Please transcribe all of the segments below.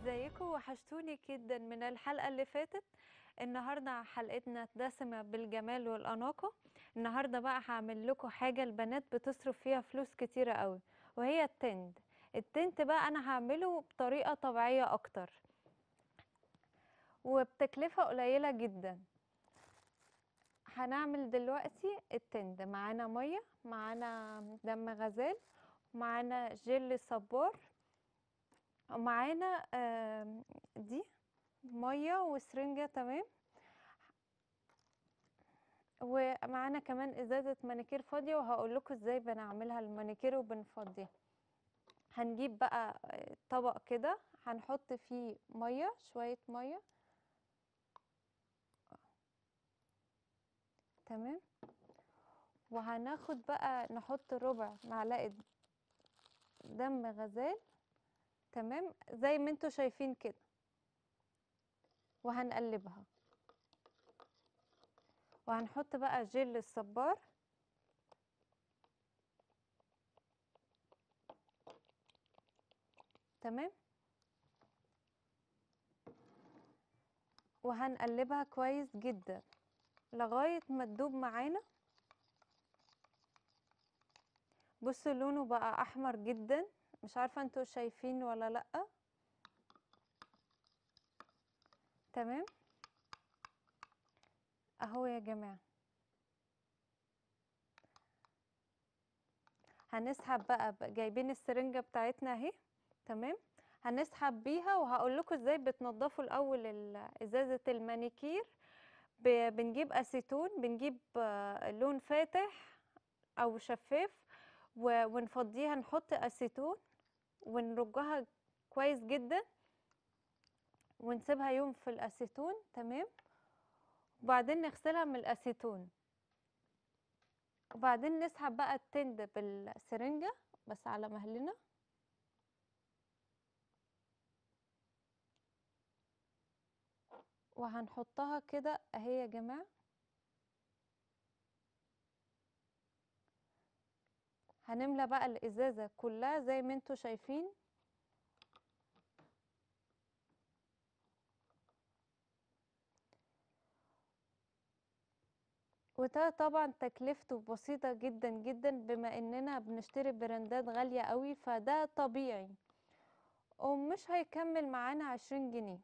ازيكم وحشتوني جدا من الحلقة اللي فاتت النهاردة حلقتنا دسمة بالجمال والأناقة النهاردة بقى هعمل لكم حاجة البنات بتصرف فيها فلوس كتيرة قوي وهي التند التنت بقى أنا هعمله بطريقة طبيعية أكتر وبتكلفة قليلة جدا هنعمل دلوقتي التند معانا مية معانا دم غزال معانا جل صبار ومعانا آم، دي ميه وسرنجه تمام ومعانا كمان ازازه مانيكير فاضيه وهقول لكم ازاي بنعملها المانيكير وبنفضيها هنجيب بقى آه، طبق كده هنحط فيه ميه شويه ميه تمام وهناخد بقى نحط ربع معلقه دم غزال تمام زي ما انتوا شايفين كده وهنقلبها وهنحط بقى جل الصبار تمام وهنقلبها كويس جدا لغاية ما تدوب معانا بصوا لونه بقى احمر جدا مش عارفة انتوا شايفين ولا لأ تمام اهو يا جماعة هنسحب بقى بقى جايبين السرنجة بتاعتنا اهي تمام هنسحب بيها وهقول لكم ازاي بتنضفوا الاول ال- ازازة المانيكير ب- بنجيب اسيتون بنجيب آه، لون فاتح او شفاف و- ونفضيها نحط اسيتون ونرجها كويس جدا ونسيبها يوم في الاسيتون تمام وبعدين نغسلها من الاسيتون وبعدين نسحب بقى التند بالسرنجة بس على مهلنا وهنحطها كده اهي يا جماعة هنملى بقى الازازة كلها زي ما انتوا شايفين وده طبعا تكلفته بسيطة جدا جدا بما اننا بنشتري براندات غالية قوي فده طبيعي ومش هيكمل معانا عشرين جنيه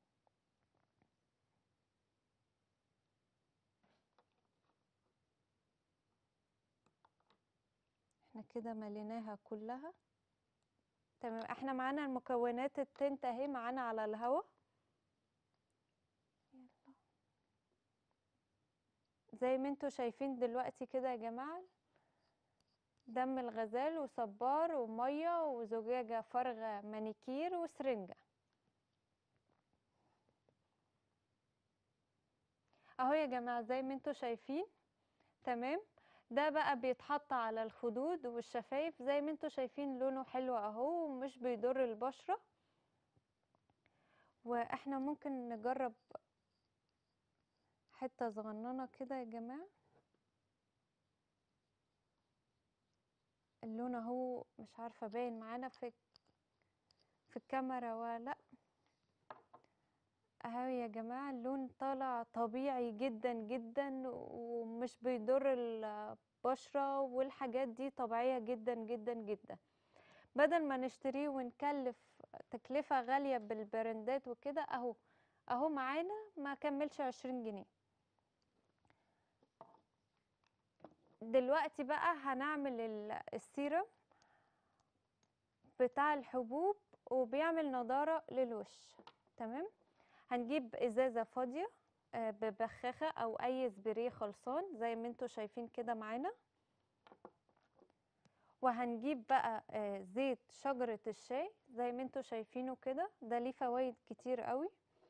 احنا كده مليناها كلها تمام احنا معانا المكونات التنت اهي معانا على الهوا يلا. زي ما انتوا شايفين دلوقتي كده يا جماعة دم الغزال وصبار ومية وزجاجة فارغة مانيكير وسرنجة اهو يا جماعة زي ما انتوا شايفين تمام ده بقى بيتحط على الخدود والشفايف زي ما انتوا شايفين لونه حلو اهو ومش بيضر البشرة واحنا ممكن نجرب حتة صغننة كده يا جماعة اللون اهو مش عارفة باين معانا في في الكاميرا ولا لأ اهو يا جماعة اللون طالع طبيعي جدا جدا ومش بيضر البشرة والحاجات دي طبيعية جدا جدا جدا بدل ما نشتريه ونكلف تكلفة غالية بالبراندات وكده اهو اهو معانا ما كملش عشرين جنيه دلوقتي بقى هنعمل ال- السيرم بتاع الحبوب وبيعمل نضارة للوش تمام هنجيب ازازة فاضية آه، ببخاخة او اي سبراي خلصان زي ما انتوا شايفين كده معانا وهنجيب بقى آه، زيت شجرة الشاي زي ما انتوا شايفينه كده ده ليه فوائد كتير قوي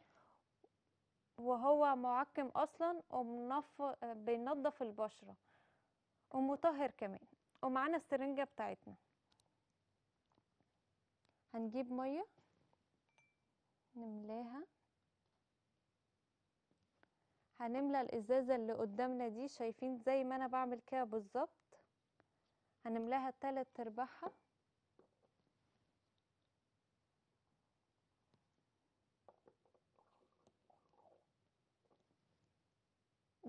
وهو معقم اصلا ومنف... آه، بينظف البشرة ومطهر كمان ومعانا السرنجة بتاعتنا هنجيب مية نملاها هنملى الازازة اللي قدامنا دي شايفين زي ما انا بعمل كده بالظبط هنملاها تلات ارباعها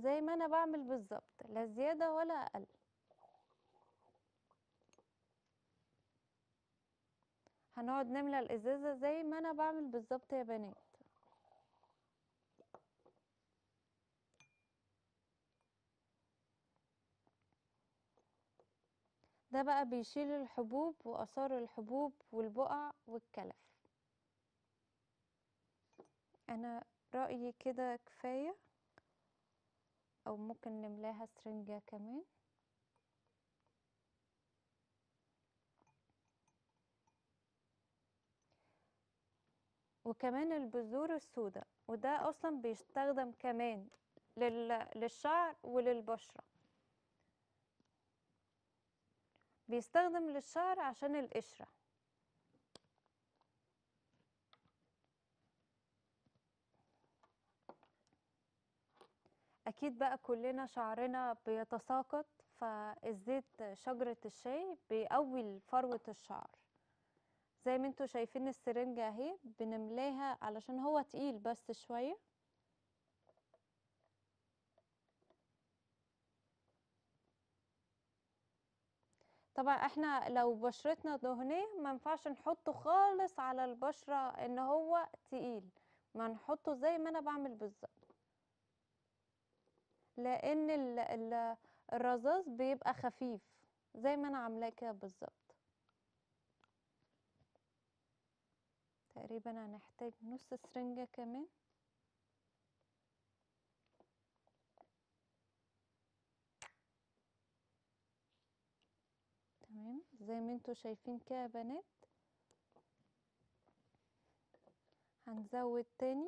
زي ما انا بعمل بالظبط لا زيادة ولا اقل هنقعد نملى الازازة زي ما انا بعمل بالظبط يا بنات ده بقى بيشيل الحبوب وآثار الحبوب والبقع والكلف أنا رأيي كده كفاية أو ممكن نملاها سرنجة كمان وكمان البذور السوداء وده أصلا بيستخدم كمان لل... للشعر وللبشرة بيستخدم للشعر عشان القشرة أكيد بقى كلنا شعرنا بيتساقط فالزيت شجرة الشاي بيقوي فروة الشعر زي ما انتوا شايفين السرنجة اهي بنملاها علشان هو تقيل بس شوية طبعا احنا لو بشرتنا دهنية ما ينفعش نحطه خالص على البشرة ان هو تقيل ما نحطه زي ما انا بعمل بالظبط لان ال ال الرذاذ بيبقى خفيف زي ما انا عاملاه كده بالظبط تقريبا هنحتاج نص سرنجة كمان تمام زي ما انتوا شايفين كده يا بنات هنزود تاني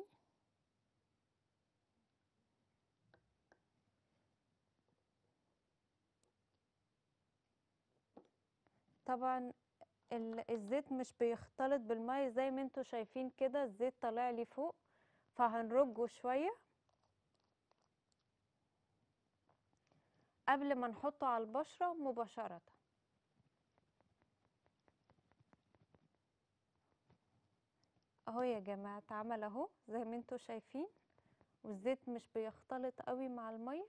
طبعا ال- الزيت مش بيختلط بالمية زي ما انتوا شايفين كده الزيت طالع لي فوق فهنرجه شوية قبل ما نحطه على البشرة مباشرة اهو يا جماعة اتعمل اهو زي ما انتوا شايفين والزيت مش بيختلط قوي مع المية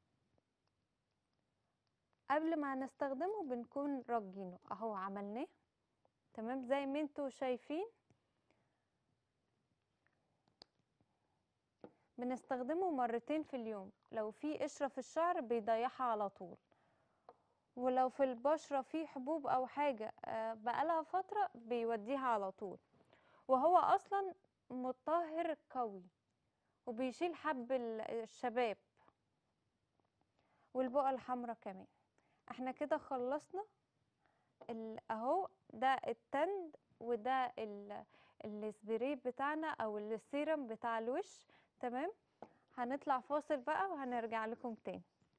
قبل ما هنستخدمه بنكون رجينه اهو عملناه تمام زي ما انتوا شايفين بنستخدمه مرتين في اليوم لو في قشرة في الشعر بيضيعها على طول ولو في البشرة في حبوب أو حاجة آه، بقالها فترة بيوديها على طول وهو أصلا مطهر قوي وبيشيل حب ال- الشباب والبقع الحمراء كمان احنا كده خلصنا ال- اهو ده التند وده ال- السبراي بتاعنا او السيرم بتاع الوش تمام هنطلع فاصل بقى وهنرجع لكم تاني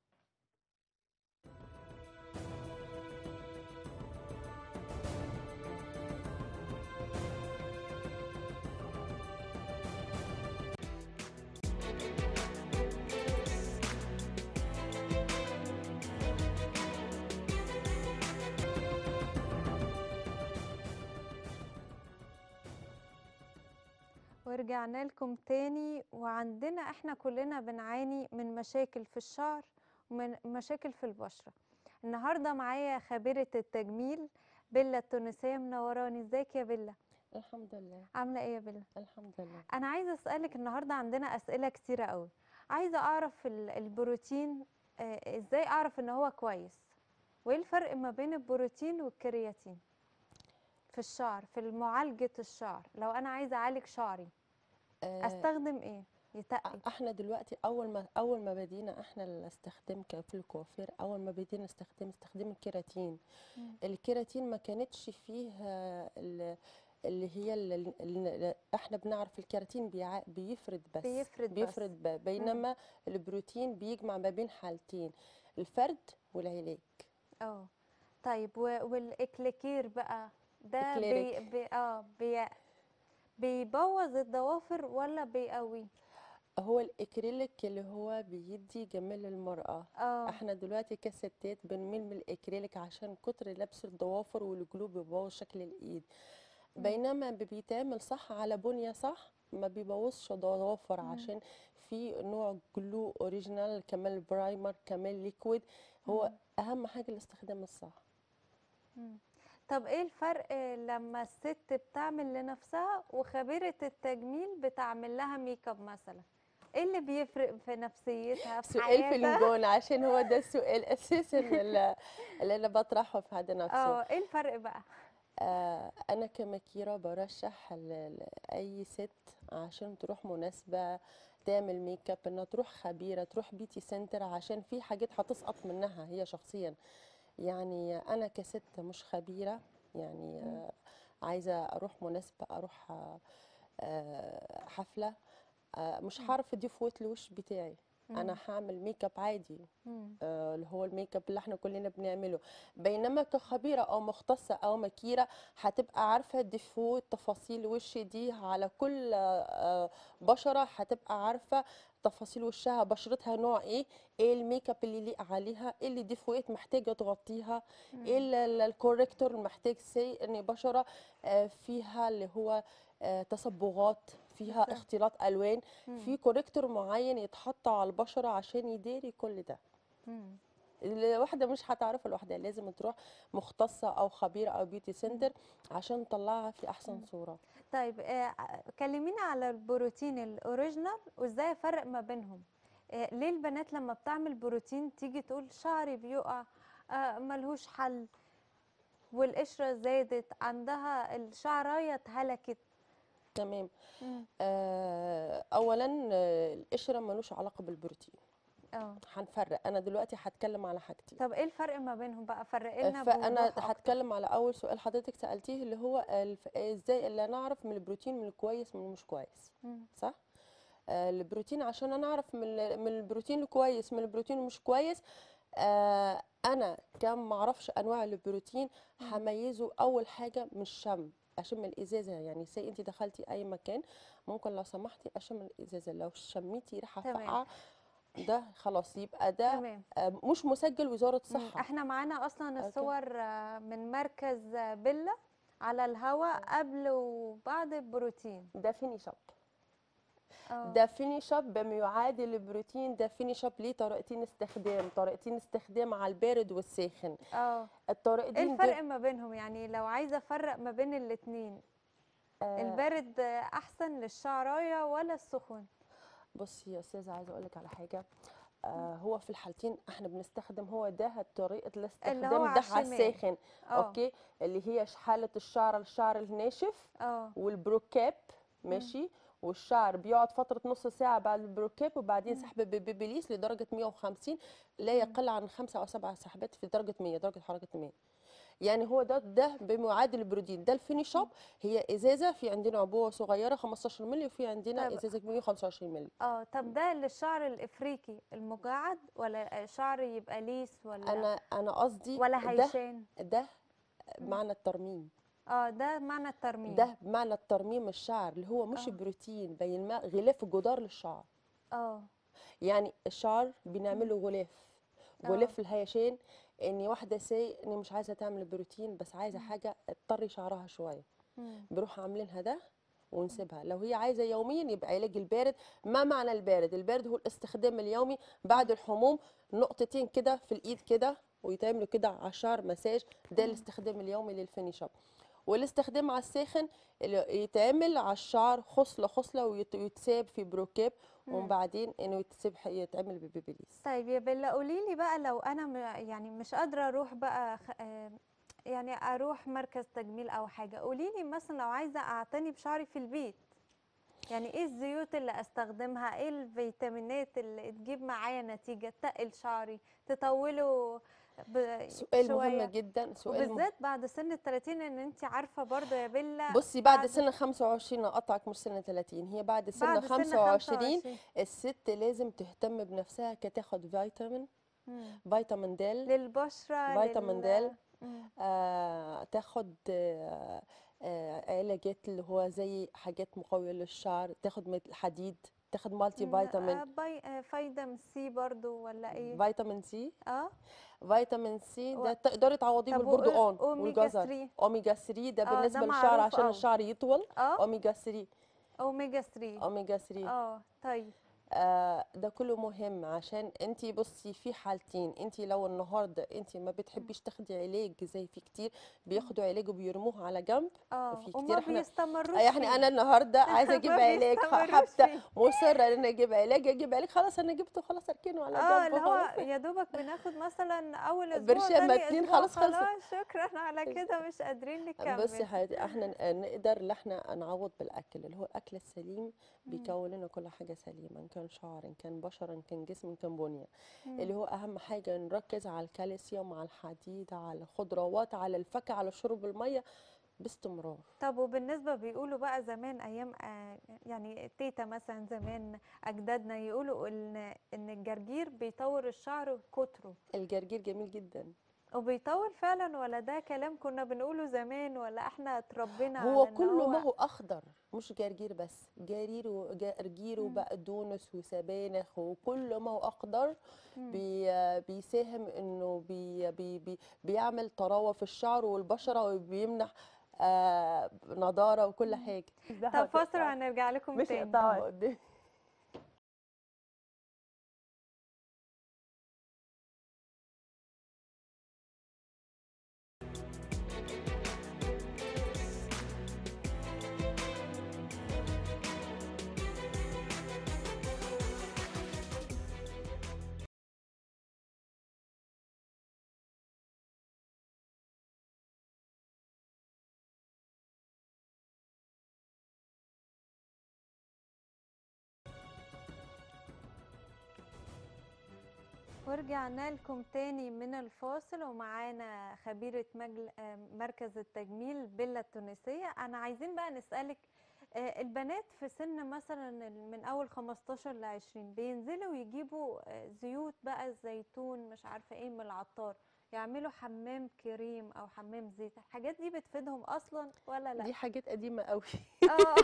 ورجعنا لكم تاني وعندنا احنا كلنا بنعاني من مشاكل في الشعر ومن مشاكل في البشرة النهاردة معايا خبيرة التجميل بيلا التونسية منوراني ازيك يا بيلا الحمد لله عاملة ايه يا بيلا الحمد لله انا عايزة اسألك النهاردة عندنا اسئلة كتيرة قوي عايزة اعرف ال- البروتين آه، ازاي اعرف ان هو كويس وايه الفرق ما بين البروتين والكرياتين في الشعر في معالجة الشعر لو انا عايزة اعالج شعري آه، استخدم ايه يتقل احنا دلوقتي اول ما اول ما بدينا احنا الاستخدام ك- في الكوافير اول ما بدينا نستخدم استخدام الكيراتين مم. الكيراتين ما كانتش فيه آه، ال- اللي هي ال- ال- احنا بنعرف الكيراتين بيع- بيفرد بس بيفرد بس. بيفرد ب- بينما البروتين بيجمع ما بين حالتين الفرد والعلاج اه طيب و- والاكليكير بقى ده بي إكليريك. بي اه بي بيبوظ الضوافر ولا بيقوي هو الاكريليك اللي هو بيدي جمال للمرأة اه احنا دلوقتي كستات بنميل من الاكريليك عشان كتر لبس الضوافر والجلوب بيبوظ شكل الايد بينما ب- بيتعمل صح على بنية صح ما بيبوظش ضوافر مم. عشان في نوع جلو اوريجينال كمان برايمر كمان ليكويد هو مم. اهم حاجه الاستخدام الصح مم. طب ايه الفرق لما الست بتعمل لنفسها وخبيرة التجميل بتعمل لها ميك اب مثلا ايه اللي بيفرق في نفسيتها في سؤال في حياتها الجون عشان هو ده السؤال اساسا اللي اللي انا بطرحه في هذا نفسه اه ايه الفرق بقى آه انا كمكيرة برشح ل- لاي ست عشان تروح مناسبة تعمل ميك اب انها تروح خبيرة تروح بيتي سنتر عشان في حاجات هتسقط منها هي شخصيا يعني انا كست مش خبيرة يعني مم. آه عايزة اروح مناسبة اروح آه آه، حفلة آه مش مم. هعرف اضيف فوت الوش بتاعي انا مم. هعمل ميك اب عادي مم. آه، اللي هو الميك اب اللي احنا كلنا بنعمله بينما كخبيره او مختصه او مكيره هتبقى عارفه ديفو تفاصيل وش دي على كل آه، آه، بشره هتبقى عارفه تفاصيل وشها بشرتها نوع ايه ايه الميك اب اللي يليق عليها ايه اللي ديفوات محتاجه تغطيها ايه مم. ال- ال- الكوريكتور المحتاج سي ان بشره آه، فيها اللي هو آه، تصبغات فيها بالظبط اختلاط الوان مم. في كوريكتور معين يتحط على البشره عشان يداري كل ده مم. الواحدة مش هتعرف لوحدها لازم تروح مختصة أو خبيرة أو بيوتي مم. سنتر عشان تطلعها في أحسن مم. صورة طيب آه، كلمينا على البروتين الاوريجينال وازاي افرق ما بينهم آه، ليه البنات لما بتعمل بروتين تيجي تقول شعري بيقع آه، ملهوش حل والقشرة زادت عندها الشعراية اتهلكت تمام مم. آه أولا آه، القشرة ملوش علاقة بالبروتين اه هنفرق أنا دلوقتي هتكلم على حاجتين طب ايه الفرق ما بينهم بقى فرق آه، لنا فأنا بوضوح اكتر هتكلم على أول سؤال حضرتك سألتيه اللي هو الف- إزاي اللي نعرف من البروتين من الكويس من المش كويس مم. صح؟ آه، البروتين عشان انا اعرف من ال- من البروتين الكويس من البروتين المش كويس آه، انا كم معرفش انواع البروتين مم. هميزه اول حاجه من الشم اشم الازازه يعني سي انت دخلتي اي مكان ممكن لو سمحتي اشم الازازه لو شميتي ريحه تمام فاقعه ده خلاص يبقى ده تمام آه، مش مسجل وزاره مم. صحه احنا معانا اصلا اوكي الصور آه، من مركز آه، بيلا على الهواء قبل وبعد البروتين ده فينيش اب اه ده فينيش اب بما يعادل البروتين ده فينيش اب ليه طريقتين استخدام طريقتين استخدام على البارد والساخن اه ايه الطريقتين الفرق دول ما بينهم يعني لو عايزه افرق ما بين الاتنين آه البارد آه، احسن للشعرايه ولا السخن بصي يا استاذه عايزه اقول لك على حاجه آه هو في الحالتين احنا بنستخدم هو ده طريقه اللي هو الاستخدام على ده على الشمال الساخن اه اوكي اللي هي حاله الشعر الشعر الناشف اه والبروكاب مم. ماشي والشعر بيقعد فترة نص ساعة بعد البروكاب وبعدين مم. سحب ببيبليس لدرجة 150 لا مم. يقل عن خمسة أو سبعة سحبات في درجة 100 درجة حرارة 100 يعني هو ده ده بمعادل البروتين ده الفينيش مم. اب هي ازازه في عندنا عبوه صغيره 15 مللي وفي عندنا طب ازازه كبيره 25 مللي اه طب ده للشعر الافريقي المجعد ولا شعر يبقى ليس ولا انا انا قصدي ولا ده هيشان ده مم. معنى الترميم اه ده معنى الترميم ده بمعنى الترميم الشعر اللي هو مش اه بروتين بينما غلاف الجدار للشعر اه يعني الشعر مم. بنعمله غلاف اه غلاف الهيشان ان واحده سي اني مش عايزه تعمل بروتين بس عايزه مم. حاجه تطري شعرها شويه مم. بروح عاملينها ده مم. ونسيبها لو هي عايزه يوميا يبقى علاج البارد ما معنى البارد البارد هو الاستخدام اليومي بعد مم. الحموم نقطتين كده في الايد كده ويتعملوا كده على الشعر مساج ده مم. الاستخدام اليومي للفينيش اب والاستخدام على الساخن اللي يتعمل على الشعر خصله خصله ويت- ويتساب في بروكاب مم. وبعدين انه يتساب يتعمل ببيبليس طيب يا بيلا قولي لي بقى لو انا م- يعني مش قادره اروح بقى خ- آه، يعني اروح مركز تجميل او حاجه قولي لي مثلا لو عايزه اعتني بشعري في البيت يعني ايه الزيوت اللي استخدمها ايه الفيتامينات اللي تجيب معايا نتيجه تقل شعري تطوله ب- سؤال مهم شويه جدا سؤال مهم وبالذات بعد سن ال 30 ان انت عارفه برضه يا بيلا بصي بعد بعد سن 25 اقطعك مش سن 30 هي بعد سن بعد سن 25 25 الست لازم تهتم بنفسها كتاخد فيتامين مم. فيتامين د للبشره فيتامين د لل مم. آه تاخد آه آه علاجات اللي هو زي حاجات مقوية للشعر تاخد مثل حديد تاخد مالتي مم، فيتامين آه، باي آه، فيتامين سي برضو ولا ايه فيتامين سي اه فيتامين سي و... ده تقدري تعوضيه طب بالبردقان اوميجا والجزر 3 اوميجا 3 ده اه ده بالنسبة للشعر معروف عشان قوي الشعر يطول اه اوميجا 3 اوميجا 3 اوميجا 3 اه طيب آه، ده كله مهم عشان انت بصي في حالتين انت لو النهارده انت ما بتحبيش تاخدي علاج زي في كتير بياخدوا علاج وبيرموه على جنب اه في كتير وما احنا بيستمروش يعني فيه انا النهارده عايزه اجيب ما علاج ح- بيستمروش حتى فيه مصره ان انا اجيب علاج اجيب علاج خلاص انا جبته خلاص اركنه على اه جنب اللي هو خلاص يا دوبك بناخد مثلا اول اسبوع برشامه تاني اتنين اسبوع خلاص خلصت خلاص شكرا على كده مش قادرين بصي نكمل حياتي احنا ن- نقدر ان احنا نعوض بالاكل اللي هو الاكل السليم مم. بيكون لنا كل حاجه سليمه ان كان شعر ان كان بشره ان كان جسم ان كان بنيه اللي مم. هو اهم حاجه نركز على الكالسيوم على الحديد على الخضروات على الفاكهه على شرب الميه باستمرار طب وبالنسبة بيقولوا بقى زمان أيام آه، يعني تيتا مثلا زمان أجدادنا يقولوا إن إن الجرجير بيطور الشعر كتره الجرجير جميل جدا وبيطول فعلا ولا ده كلام كنا بنقوله زمان ولا احنا اتربينا هو على إن كله ما هو هو اخضر مش جرجير بس جرير وجرجير مم. وبقدونس وسبانخ وكل ما هو اخضر مم. بي بيساهم انه بي بي بي بيعمل طراوه في الشعر والبشره وبيمنح آه نضاره وكل مم. حاجه طب فاصل وهنرجع لكم مش تاني هقطعها قدامي ورجعنا لكم تاني من الفاصل ومعانا خبيرة مجل... آه، مركز التجميل بيلا التونسية أنا عايزين بقى نسألك آه، البنات في سن مثلا ال- من أول 15 ل 20 بينزلوا يجيبوا آه، زيوت بقى الزيتون مش عارفة ايه من العطار يعملوا حمام كريم أو حمام زيت الحاجات دي بتفيدهم أصلا ولا لا؟ دي حاجات قديمه قوي اه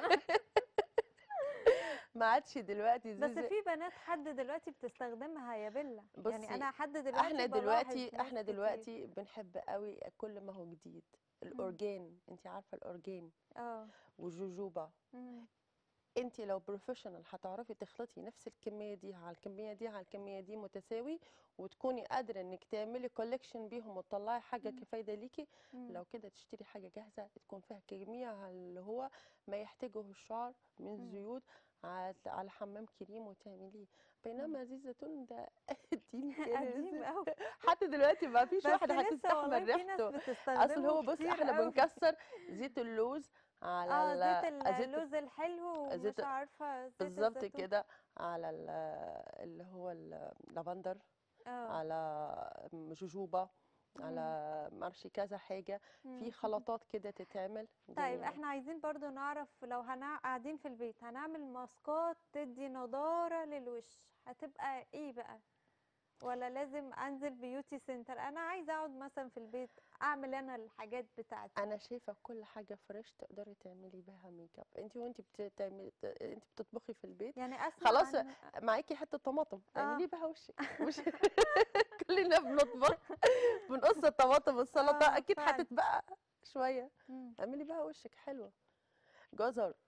ما عادش دلوقتي بس زي زي في بنات حد دلوقتي بتستخدمها يا بيلا يعني بصي أنا حد دلوقتي احنا بلاحظ دلوقتي ناس احنا كتير دلوقتي بنحب قوي كل ما هو جديد مم. الاورجان انت عارفه الاورجان اه والجوجوبا مم. انت لو بروفيشنال هتعرفي تخلطي نفس الكميه دي على الكميه دي على الكميه دي متساوي وتكوني قادره انك تعملي كولكشن بيهم وتطلعي حاجه مم. كفايده ليكي مم. لو كده تشتري حاجه جاهزه تكون فيها جميع اللي هو ما يحتاجه الشعر من مم. زيوت على على حمام كريم وتعمليه مم. بينما زيت الزيتون ده قديم كان قديم قوي حتى دلوقتي ما فيش بس واحده لسه والله هتستحمل في ناس ريحته اصل بتستخدمه هو بص كتير احنا قوي بنكسر زيت اللوز على اه زيت ال- زيت اللوز الحلو زيت ومش عارفة زيت بالظبط الزيتون كده على ال- اللي هو اللافندر اه على جوجوبا مم. على معرفش كذا حاجة مم. في خلطات كده تتعمل طيب جميلة احنا عايزين برضو نعرف لو هنع... قاعدين في البيت هنعمل ماسكات تدي نضارة للوش هتبقى ايه بقى ولا لازم انزل بيوتي سنتر انا عايزه اقعد مثلا في البيت اعمل انا الحاجات بتاعتي انا شايفة كل حاجة فريش تقدري تعملي بها ميك اب انت وانت بتعملي انت بتطبخي في البيت يعني اسمع خلاص عن معاكي حتة طماطم اه اعملي بها وشك مش كلنا بنطبخ بنقص الطماطم والسلطة اه اكيد فعلا هتتبقى شوية مم. اعملي بها وشك حلوة جزر مم.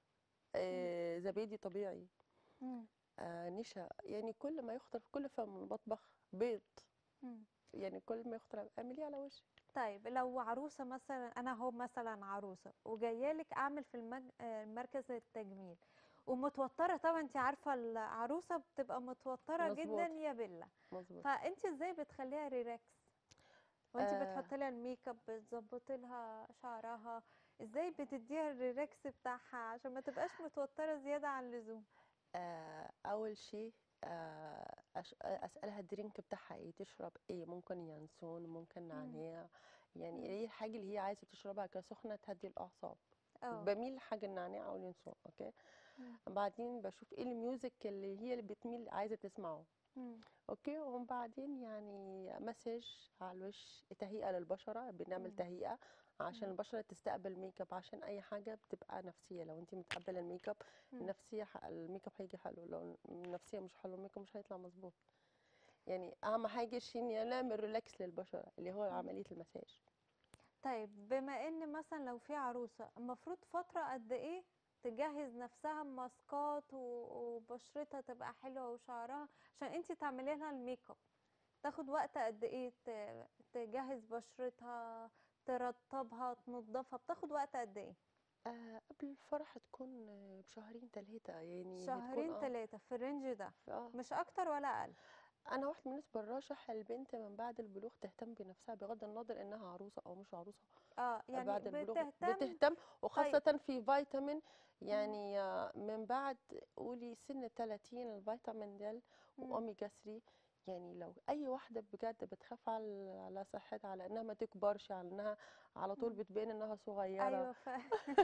آه، زبادي طبيعي مم. آه، نشا يعني كل ما يخطر في كل فم المطبخ بيض مم. يعني كل ما يخطر اعمليه على وشك طيب لو عروسة مثلا أنا هو مثلا عروسة وجايالك أعمل في المج... آه، مركز التجميل ومتوترة طبعا انت عارفة العروسة بتبقى متوترة جدا مظبوط يا بيلا مظبوط فانت ازاي بتخليها ريلاكس وانت آه بتحطي لها الميك اب بتظبطي لها شعرها ازاي بتديها الريلاكس بتاعها عشان ما تبقاش متوترة زيادة عن اللزوم آه اول شيء آه أش- اسالها الدرينك بتاعها ايه تشرب ايه ممكن ينسون ممكن مم. نعناع يعني مم. ايه الحاجه اللي هي عايزه تشربها كسخنه تهدي الاعصاب اه بميل لحاجه النعناع او اليانسون اوكي مم. بعدين بشوف ايه الميوزك اللي هي اللي بتميل عايزه تسمعه مم. اوكي وبعدين يعني مسج على الوش تهيئة للبشرة بنعمل مم. تهيئة عشان مم. البشرة تستقبل ميك اب عشان اي حاجة بتبقى نفسية لو انت متقبلة الميك اب مم. النفسية ح- الميك اب هيجي حلو لو النفسية مش حلوة الميك اب مش هيطلع مظبوط يعني اهم حاجة شيء إني نعمل ريلاكس للبشرة اللي هو مم. عملية المساج طيب بما ان مثلا لو في عروسة المفروض فترة قد ايه تجهز نفسها بماسكات و- وبشرتها تبقى حلوة وشعرها عشان انتي تعملي لها الميك اب تاخد وقت قد ايه ت- تجهز بشرتها ترطبها تنضفها بتاخد وقت قد ايه آه قبل الفرح تكون آه، بشهرين ثلاثة يعني هي شهرين تكون اه ثلاثة في الرينج ده اه مش اكتر ولا اقل انا واحد من الناس برشح البنت من بعد البلوغ تهتم بنفسها بغض النظر انها عروسه او مش عروسه اه يعني بعد البلوغ بتهتم بتهتم طيب وخاصه في فيتامين مم. يعني آه، من بعد قولي سن 30 الفيتامين د مم. واوميجا 3 يعني لو اي واحده بجد بتخاف على على صحتها على انها ما تكبرش على انها على طول مم. بتبين انها صغيره ايوه ف...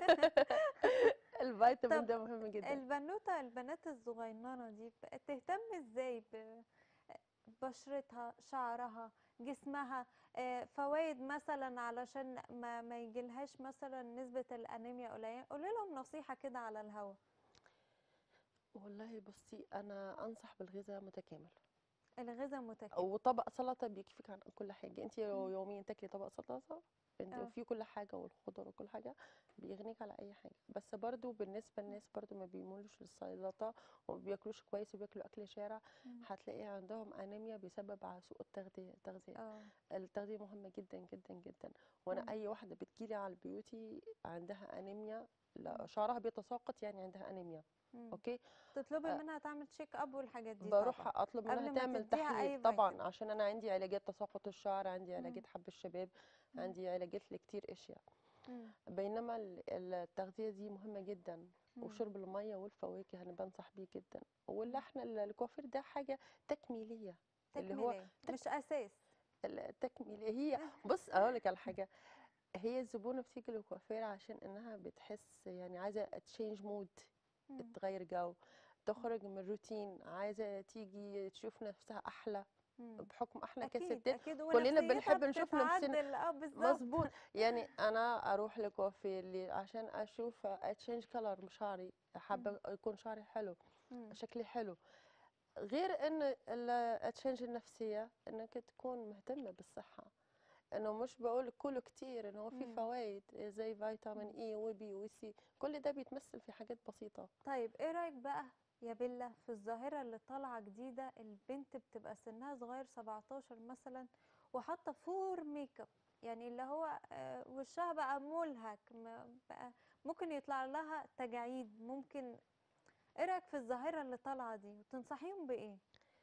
الفيتامين طب ده مهم جدا البنوتة البنات الصغيرة دي ب- تهتم ازاي ببشرتها شعرها جسمها آه، فوائد مثلا علشان ما ما يجيلهاش مثلا نسبة الأنيميا قليلة قولي لهم نصيحة كده على الهوا والله بصي انا انصح بالغذاء متكامل الغذاء متكامل وطبق سلطه بيكفيك عن كل حاجه انت مم. يوميا تاكلي طبق سلطه انت اه وفيه كل حاجه والخضر وكل حاجه بيغنيك على اي حاجه بس برضو بالنسبه للناس برضو ما بيمولوش للسلطه وما بياكلوش كويس وبياكلوا اكل شارع مم. هتلاقي عندهم انيميا بسبب ع- سوء التغذيه التغذيه اه التغذيه مهمه جدا جدا جدا وانا مم. اي واحده بتجيلي على البيوتي عندها انيميا لا مم. شعرها بيتساقط يعني عندها انيميا مم. اوكي تطلبي آه، منها تعمل تشيك اب والحاجات دي بروح طبعا اطلب منها قبل ما تعمل تديها تحليل اي طبعا فيتامين عشان انا عندي علاجات تساقط الشعر عندي مم. علاجات حب الشباب مم. عندي علاجات لكتير اشياء مم. بينما ال- التغذيه دي مهمه جدا مم. وشرب الميه والفواكه انا بنصح بيه جدا مم. واللحن ال- الكوافير ده حاجه تكميليه اللي هو تكميلية تك مش اساس التكميليه هي بص اقول لك على حاجه هي الزبونه بتيجي للكوافير عشان انها بتحس يعني عايزه تشينج مود مم. تغير جو مم. تخرج من الروتين عايزه تيجي تشوف نفسها احلى مم. بحكم احنا اكيد كستات اكيد كلنا ونفسيتها بنحب نشوف نفسنا بتتعدل اه بالظبط مظبوط يعني انا اروح لكوافير لي عشان اشوف اتشينج كلر شعري مم. حابه يكون شعري حلو مم. شكلي حلو غير ان التشينج النفسيه انك تكون مهتمه بالصحه انه مش بقول كله كتير انه هو في مم. فوائد زي فيتامين مم. اي وبي وسي كل ده بيتمثل في حاجات بسيطه طيب ايه رأيك بقى يا بيلا في الظاهرة اللي طالعة جديدة البنت بتبقى سنها صغير 17 مثلا وحاطة فور ميك اب يعني اللي هو آه، وشها بقى ملهك ما- بقى ممكن يطلع لها تجاعيد ممكن ايه رأيك في الظاهرة اللي طالعة دي وتنصحيهم بإيه؟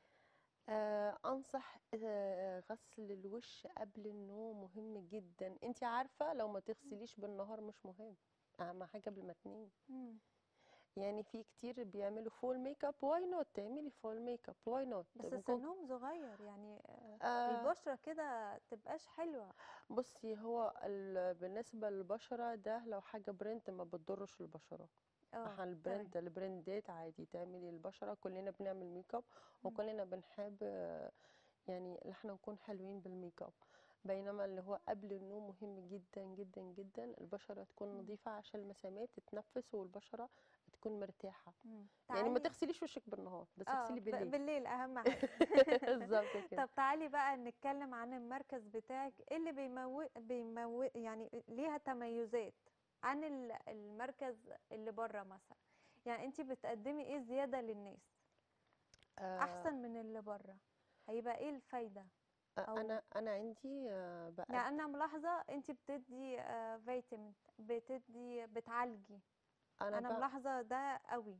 آه انصح آه غسل الوش قبل النوم مهم جدا انت عارفه لو ما تغسليش بالنهار مش مهم اهم حاجه قبل ما تنامي مم. يعني في كتير بيعملوا فول ميك اب واي نوت تعملي فول ميك اب واي نوت بس بكون سنهم صغير يعني آه، آه البشرة كده تبقاش حلوة بصي هو ال- بالنسبه للبشره ده لو حاجه برنت ما بتضرش البشره اه احنا تمام البراند البراندات عادي تعملي البشره كلنا بنعمل ميك اب مم. وكلنا بنحب آه، يعني ان احنا نكون حلوين بالميك اب بينما اللي هو قبل النوم مهم جدا جدا جدا البشره تكون مم. نظيفه عشان المسامات تتنفس والبشره تكون مرتاحه مم. يعني ما تعالي تغسليش وشك بالنهار بس اه اغسلي ب- بالليل بالليل اهم حاجة بالظبط كده طب تعالي بقى نتكلم عن المركز بتاعك ايه اللي بيمو... بيمو... يعني ليها تميزات عن ال- المركز اللي بره مثلا يعني انتي بتقدمي ايه زيادة للناس آه احسن من اللي بره هيبقى ايه الفايدة آه، او انا انا عندي آه، بقد يعني انا ملاحظة انتي بتدي آه، فيتامين بتدي بتعالجي انا انا بقى ملاحظة ده قوي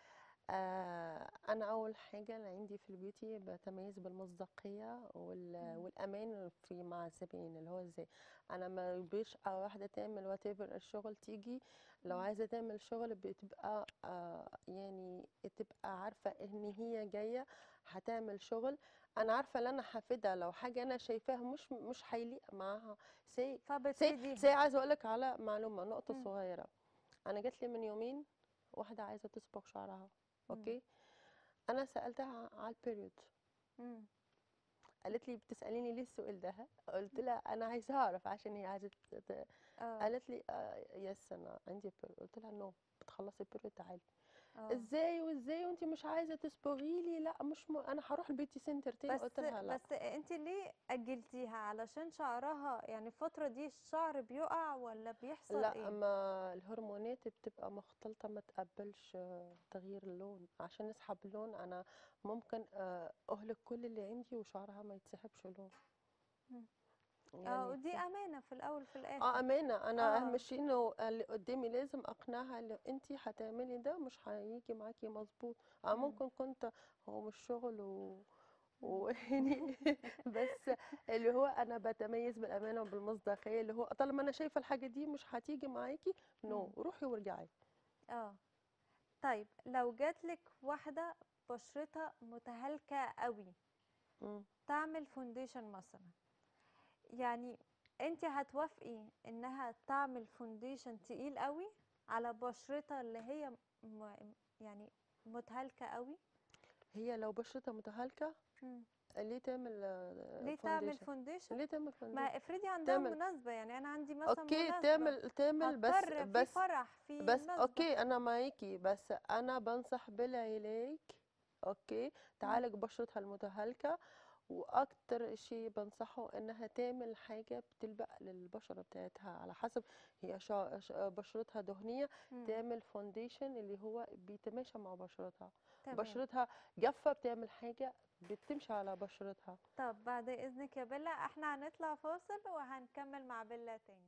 آه انا اول حاجه اللي عندي في البيوتي بتميز بالمصداقيه وال... مم. والامان في مع الزبائن اللي هو ازاي انا ما بيش واحده تعمل وات الشغل تيجي لو مم. عايزه تعمل شغل بتبقى آه يعني تبقى عارفه ان هي جايه هتعمل شغل انا عارفه ان انا هفيدها لو حاجه انا شايفاها مش مش هيليق معاها سي سي سي فبتفيديها عايزه اقول لك على معلومه نقطه مم. صغيره انا جات لي من يومين واحده عايزه تصبغ شعرها مم. اوكي انا سالتها على البيريود مم. قالت لي بتساليني ليه السؤال ده قلت لها انا عايزه اعرف عشان هي عايزه ت- ت- اه قالت لي آه يس انا عندي بيريود قلت لها نو بتخلصي البيريود تعالي اه ازاي وازاي وانت مش عايزه تصبغي لي لا مش م... انا هروح البيوتي سنتر تاني بس قلت لها لا بس انت ليه اجلتيها علشان شعرها يعني الفترة دي الشعر بيقع ولا بيحصل لا ايه ما الهرمونات بتاعتي بتبقى مختلطة ما تقبلش آه، تغيير اللون عشان اسحب اللون انا ممكن آه، اهلك كل اللي عندي وشعرها ما يتسحبش لون مم. اه يعني ودي ف- امانه في الاول في اه الاخر امانة انا اه اهم شيء انه اللي قدامي لازم اقنعها ان انت هتعملي ده مش هيجي معاكي مظبوط اه مم. ممكن كنت هو مش شغل و مم. ويعني بس اللي هو انا بتميز بالامانه وبالمصداقيه اللي هو طالما انا شايفه الحاجه دي مش هتيجي معاكي نو مم. روحي وارجعي اه طيب لو جاتلك واحده بشرتها متهالكه قوي مم. تعمل فونديشن مثلا يعني انت هتوافقي انها تعمل فونديشن تقيل قوي على بشرتها اللي هي م... يعني متهالكه قوي هي لو بشرتها متهالكه مم. ليه تعمل ليه تعمل فونديشن فونديشن ليه تعمل ما فونديشن افرضي عندها تعمل مناسبة يعني انا عندي مثلا اوكي مناسبة تعمل تعمل بس هضطر في بس فرح في بس مناسبة اوكي انا معاكي بس انا بنصح بالعلاج اوكي مم. تعالج بشرتها المتهالكه واكتر شيء بنصحه انها تعمل حاجه بتلبق للبشره بتاعتها على حسب هي شا... شا... بشرتها دهنيه مم. تعمل فونديشن اللي هو بيتماشى مع بشرتها تمام بشرتها جافه بتعمل حاجه بتمشي على بشرتها طب بعد اذنك يا بيلا احنا هنطلع فاصل وهنكمل مع بيلا تاني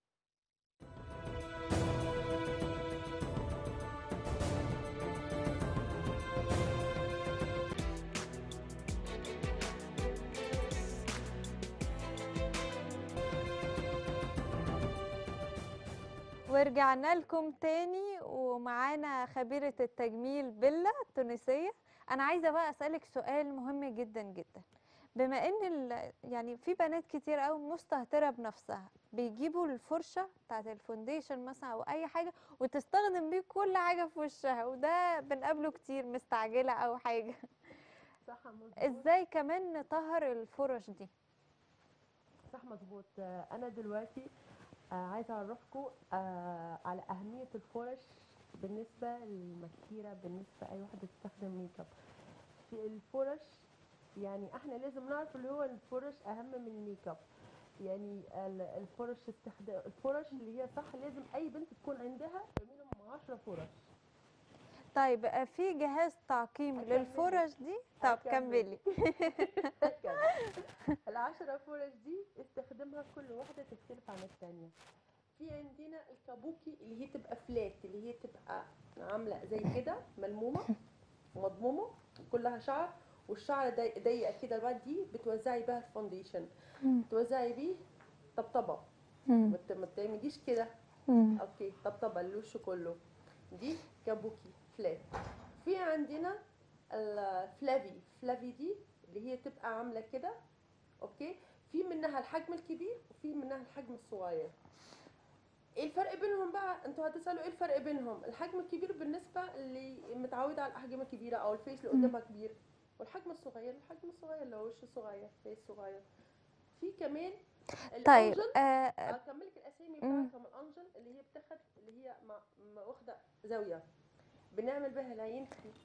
ورجعنا لكم تاني ومعانا خبيرة التجميل بيلا التونسية أنا عايزة بقى أسألك سؤال مهم جدا جدا بما إن ال- يعني في بنات كتير أوي مستهترة بنفسها بيجيبوا الفرشة بتاعت الفونديشن مثلا أو أي حاجة وتستخدم بيه كل حاجة في وشها وده بنقابله كتير مستعجلة أو حاجة صح مظبوط إزاي كمان نطهر الفرش دي صح مظبوط آه، انا دلوقتي آه، عايزه اعرفكم آه، على اهميه الفرش بالنسبه للمكيره بالنسبه اي واحده تستخدم ميك اب في الفرش يعني احنا لازم نعرف اللي هو الفرش اهم من الميك اب يعني ال- الفرش استخدام الفرش اللي هي صح لازم اي بنت تكون عندها منهم 10 فرش طيب آه، في جهاز تعقيم هكمل لك. للفرش دي طب هكمل كملي العشرة فرش دي استخدمها كل واحدة تختلف عن الثانية في عندنا الكابوكي اللي هي تبقى فلات اللي هي تبقى عاملة زي كده ملمومة مضمومة كلها شعر والشعر ضيق ضيق كده بعد دي بتوزعي بها الفونديشن توزعي بيه طبطبة ما ت- ما تعمليش كده اوكي طبطبة الوش كله دي كابوكي فلات في عندنا الفلافي فلافي دي اللي هي تبقى عامله كده اوكي في منها الحجم الكبير وفي منها الحجم الصغير ايه الفرق بينهم بقى انتوا هتسالوا ايه الفرق بينهم الحجم الكبير بالنسبه اللي متعوده على الاحجام الكبيره او الفيس اللي قدامها كبير والحجم الصغير الحجم الصغير اللي هو وش صغير فيس صغير في كمان طيب الأنجل. آه اكمل لك الاسامي مم. بتاعتهم الانجل اللي هي بتاخد اللي هي مع مع واخده زاويه بنعمل بها العين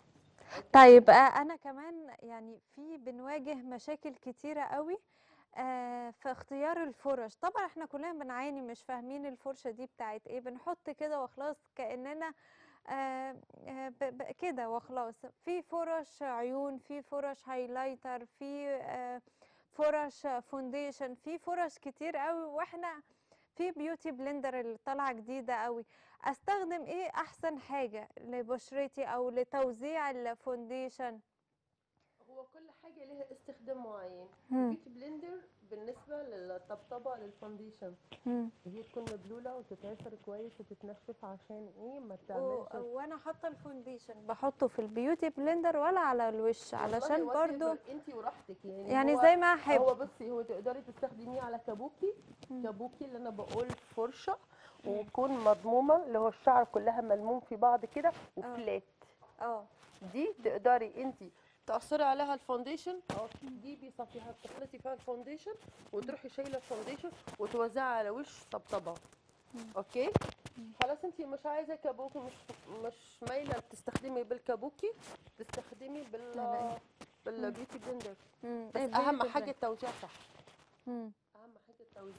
طيب آه انا كمان يعني في بنواجه مشاكل كتيرة قوي آه في اختيار الفرش طبعا احنا كلنا بنعاني مش فاهمين الفرشة دي بتاعت ايه بنحط كده وخلاص كأننا آه آه ب- ب- كده وخلاص في فرش عيون في فرش هايلايتر في آه فرش فونديشن في فرش كتير قوي واحنا في بيوتي بلندر اللي طالعه جديده قوي استخدم ايه احسن حاجه لبشرتي او لتوزيع الفونديشن هو كل حاجه لها استخدام معين مم. البيوتي بلندر بالنسبه للطبطبه للفونديشن هي تكون مبلوله وتتعصر كويس وتتنشف عشان ايه ما و- تعملش وانا حاطه الفونديشن بحطه في البيوتي بلندر ولا على الوش علشان برضو انت وراحتك يعني يعني هو زي ما احب هو بصي هو تقدري تستخدميه على كابوكي مم. كابوكي اللي انا بقول فرشه ويكون مضمومه اللي هو الشعر كلها ملموم في بعض كده وفلات اه دي تقدري انت تعصري عليها الفونديشن او تجيبي صفيحه تخلطي فيها الفونديشن وتروحي شايله الفونديشن وتوزعي على وش طبطبه مم. اوكي خلاص انت مش عايزه كابوكي مش مش مايله تستخدمي بالكابوكي تستخدمي بال على ايه؟ بالبيوتي بلندر مم. بس إيه اهم beauty حاجه blend. التوزيع صح مم. اهم حاجه التوزيع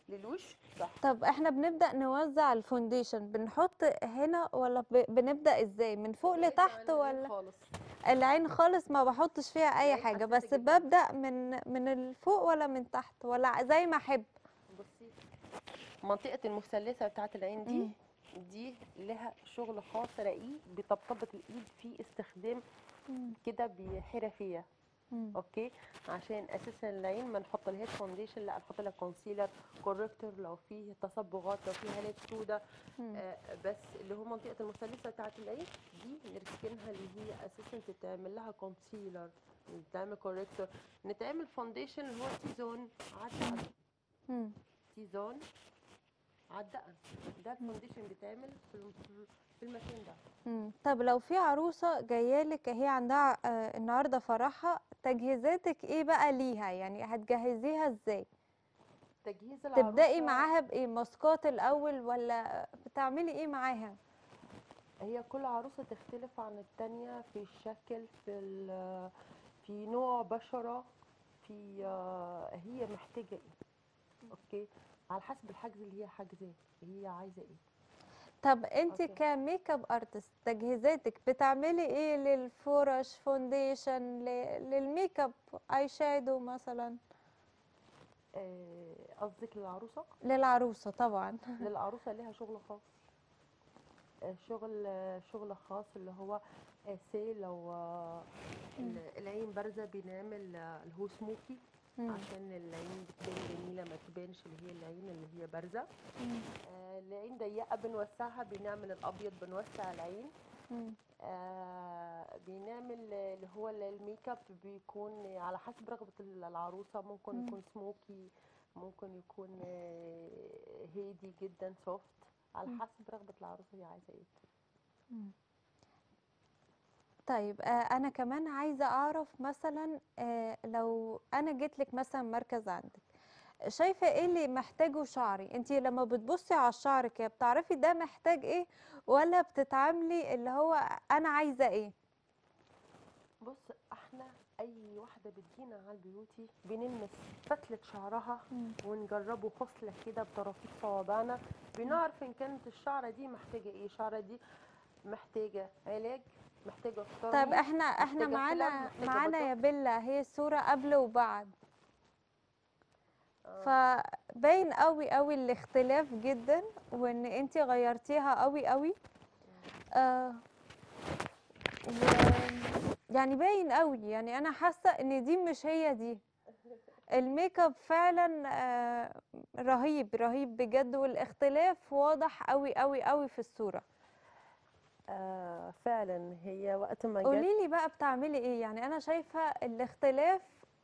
للوش صح طب احنا بنبدأ نوزع الفونديشن بنحط هنا ولا ب- بنبدأ ازاي من فوق لتحت ولا خالص العين خالص ما بحطش فيها اي العين حاجة حساسة بس جداً. ببدأ من من الفوق ولا من تحت ولا زي ما احب بصي منطقة المثلثة بتاعت العين دي مم. دي لها شغل خاص رقيق بطبطبة الإيد في استخدام مم. كده بحرفية مم. اوكي عشان اساسا العين ما نحط لهاش فونديشن لا نحط لها كونسيلر كوركتور لو فيه تصبغات لو فيه هالات سودة مم. آه بس اللي هو منطقه المثلثه بتاعت العين دي نركنها اللي هي اساسا تتعمل لها كونسيلر نتعمل كوركتور نتعمل فونديشن اللي هو تي زون عدى مم. تي زون عدى ده الفونديشن بيتعمل في الم- في المكان ده مم. طب لو في عروسة جايالك هي عندها آه، النهاردة فرحها تجهيزاتك ايه بقى ليها يعني هتجهزيها ازاي تجهيز تبدأي العروسة- معاها بايه ماسكات الاول ولا بتعملي ايه معاها هي كل عروسة تختلف عن التانية في الشكل في ال- في نوع بشرة في آه، هي محتاجة ايه اوكي على حسب الحجز اللي هي حاجزاه هي عايزة ايه طب انت أوكي. كميك اب ارتست تجهيزاتك بتعملي ايه للفرش فونديشن ل- للميك اب اي شادو مثلا آه، قصدك للعروسة للعروسة طبعا للعروسة لها شغل خاص آه، شغل آه، شغل خاص اللي هو آه، سي لو آه، ال- العين بارزة بنعمل آه، اللي هو سموكي مم. عشان العين بتبان جميلة ما تبانش اللي هي العين اللي هي بارزة مم. آه، العين ضيقة بنوسعها بنعمل الأبيض بنوسع العين مم. آه، بنعمل اللي هو الميك اب بيكون على حسب رغبة العروسة ممكن مم. يكون سموكي ممكن يكون آه، هادي جدا سوفت على مم. حسب رغبة العروسة هي عايزة ايه مم. طيب آه، انا كمان عايزه اعرف مثلا آه، لو انا جيت لك مثلا مركز عندك شايفه ايه اللي محتاجه شعري انت لما بتبصي على الشعر كده بتعرفي ده محتاج ايه ولا بتتعاملي اللي هو انا عايزه ايه بص احنا اي واحدة بتجينا على البيوتي بنلمس فتلة شعرها ونجربه خصلة كده بطرافيق صوابعنا بنعرف ان كانت الشعرة دي محتاجة ايه الشعرة دي محتاجة علاج محتاجة طيب ترميم احنا احنا محتاجة معانا فيلر، محتاجة معانا يا بوتوكس. بيلا هي الصوره قبل وبعد آه. فباين قوي قوي الاختلاف جدا وان انت غيرتيها قوي قوي آه و يعني باين قوي يعني انا حاسه ان دي مش هي دي الميك اب فعلا آه رهيب رهيب بجد والاختلاف واضح قوي قوي قوي في الصوره آه فعلا هي وقت ما جت قولي لي بقى بتعملي ايه يعني انا شايفه الاختلاف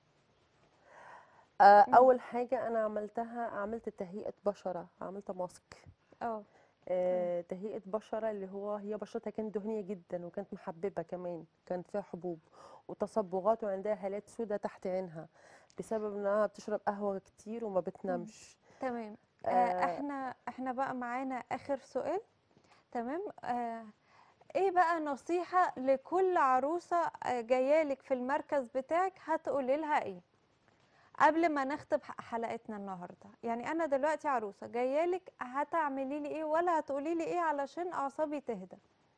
آه مم. اول حاجه انا عملتها عملت تهيئه بشره عملت ماسك اه آه تهيئه بشره اللي هو هي بشرتها كانت دهنيه جدا وكانت محببه كمان كانت فيها حبوب وتصبغات وعندها هالات سودة تحت عينها بسبب انها بتشرب قهوه كتير وما بتنامش تمام آه آه احنا احنا بقى معانا اخر سؤال تمام آه ايه بقى نصيحة لكل عروسة آه، جايالك في المركز بتاعك هتقولي لها ايه قبل ما نختم ح- حلقتنا النهاردة يعني انا دلوقتي عروسة جايالك هتعملي لي ايه ولا هتقولي لي ايه علشان اعصابي تهدى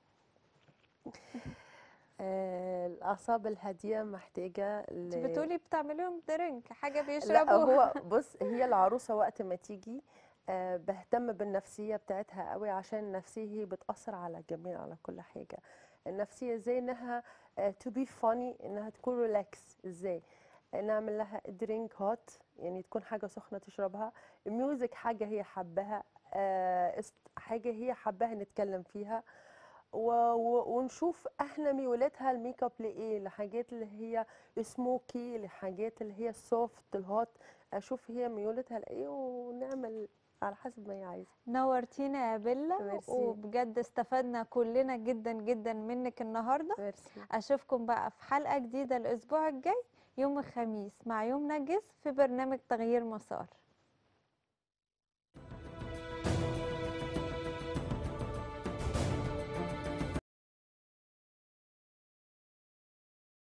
آه الاعصاب الهاديه محتاجه انت ل... بتقولي بتعملي لهم درينك حاجة لا بيشربوها هو بص هي العروسة وقت ما تيجي آه، بهتم بالنفسية بتاعتها قوي عشان النفسية هي بتأثر على الجميع على كل حاجة النفسية ازاي انها تو بي فاني انها تكون ريلاكس ازاي نعمل لها درينك هوت يعني تكون حاجة سخنة تشربها ميوزك حاجة هي حباها آه، است- حاجة هي حباها نتكلم فيها و... و... ونشوف احنا ميولاتها الميك اب لايه لحاجات اللي هي سموكي لحاجات اللي هي السوفت الهوت اشوف هي ميولتها لايه ونعمل على حسب ما هي عايزه نورتينا يا بيلا ميرسي. وبجد استفدنا كلنا جدا جدا منك النهارده ميرسي اشوفكم بقى في حلقة جديدة الاسبوع الجاي يوم الخميس مع يوم نجس في برنامج تغيير مسار